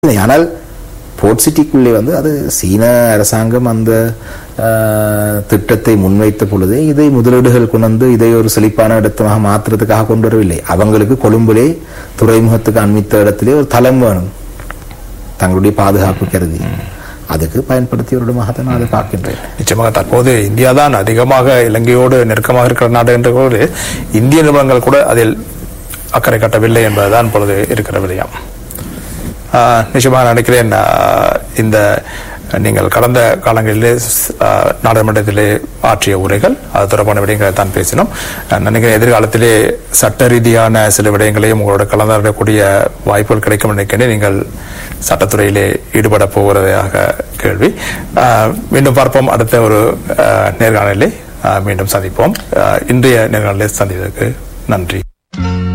இல்லை ஆனால் போர்ட் சிட்டிக்குள்ளே வந்து அது சீன அரசாங்கம் அந்த ஆஹ், திட்டத்தை முன்வைத்த பொழுது இதை முதலீடுகள் கொண்டு வந்து இதை ஒரு செழிப்பான இடத்தமாக மாற்றுறதுக்காக கொண்டு வரவில்லை அவங்களுக்கு கொழும்பிலே துறைமுகத்துக்கு அண்மித்த இடத்திலே ஒரு தளம் வேணும் தங்களுடைய பாதுகாப்பு கருதி அதுக்கு பயன்படுத்திய ஒரு இடமாக தான் நான் அதை பார்க்கின்றேன் நிச்சயமாக தற்போது இந்தியா தான் அதிகமாக இலங்கையோடு நெருக்கமாக இருக்கிற நாடு என்ற போது இந்திய நிறுவனங்கள் கூட அதில் அக்கறை காட்டவில்லை என்பதுதான் இப்பொழுது இருக்கிற விடயம் ஆஹ், நிச்சயமாக நினைக்கிறேன் ஆஹ், இந்த நீங்கள் கடந்த காலங்களிலே ஸ்- ஆஹ், நாடாளுமன்றத்திலே ஆற்றிய உரைகள் அது தொடர்பான விடயங்களை தான் பேசினோம் நான் நினைக்கிறேன் எதிர்காலத்திலே சட்ட ரீதியான சில விடயங்களையும் உங்களோட கலந்தாடக்கூடிய வாய்ப்புகள் கிடைக்கும் நினைக்கிறேன் நீங்கள் சட்டத்துறையிலே ஈடுபட போவதாக கேள்வி ஆஹ், மீண்டும் பார்ப்போம் அடுத்த ஒரு ஆஹ், நேர்காணலை ஆஹ், மீண்டும் சந்திப்போம் ஆஹ், இன்றைய நேர்காணலை சந்தித்ததற்கு நன்றி